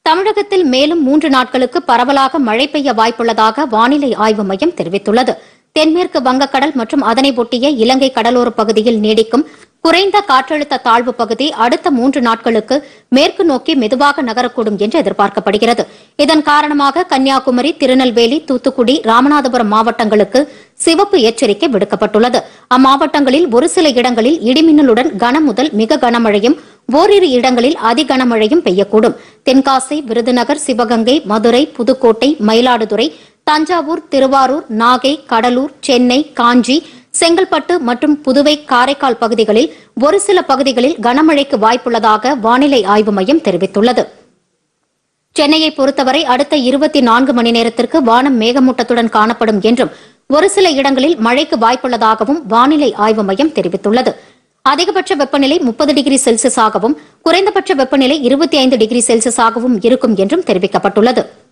தமிழகத்தில் மேலும் மூன்று நாட்களுக்கு பரவலாக மழை பெய்ய வாய்ப்புள்ளதாக வானிலை ஆய்வு மையம் தெரிவித்துள்ளது தென்மேற்கு வங்கக்கடல் மற்றும் அதனை ஒட்டிய இலங்கை கடலோரப் பகுதியில் நீடிக்கும் குறைந்த காற்றழுத்த தாழ்வு பகுதி அடுத்த மூன்று நாட்களுக்கு மேற்கு நோக்கி மெதுவாக நகரக்கூடும் என்று எதிர்பார்க்கப்படுகிறது இதன் காரணமாக கன்னியாகுமரி திருநெல்வேலி தூத்துக்குடி ராமநாதபுரம் மாவட்டங்களுக்கு சிவப்பு எச்சரிக்கை விடுக்கப்பட்டுள்ளது அம்மாவட்டங்களில் ஒரு சில இடங்களில் இடிமின்னலுடன் கனமுதல் மிக கனமழையும் ஓரிரு இடங்களில் அதிகனமழையும் பெய்யக்கூடும் தென்காசி விருதுநகர் சிவகங்கை மதுரை புதுக்கோட்டை மயிலாடுதுறை தஞ்சாவூர் திருவாரூர் நாகை கடலூர் சென்னை காஞ்சி செங்கல்பட்டு மற்றும் புதுவை காரைக்கால் பகுதிகளில் ஒரு சில பகுதிகளில் கனமழைக்கு வாய்ப்புள்ளதாக வானிலை ஆய்வு மையம் தெரிவித்துள்ளது சென்னையை பொறுத்தவரை அடுத்த இருபத்தி நான்கு மணி நேரத்திற்கு வானம் மேகமூட்டத்துடன் காணப்படும் என்றும் ஒரு சில இடங்களில் மழைக்கு வாய்ப்புள்ளதாகவும் வானிலை ஆய்வு மையம் தெரிவித்துள்ளது அதிகபட்ச வெப்பநிலை முப்பது டிகிரி செல்சியஸாகவும் குறைந்தபட்ச வெப்பநிலை இருபத்தி ஐந்து டிகிரி செல்சியஸாகவும் இருக்கும் என்றும் தெரிவிக்கப்பட்டுள்ளது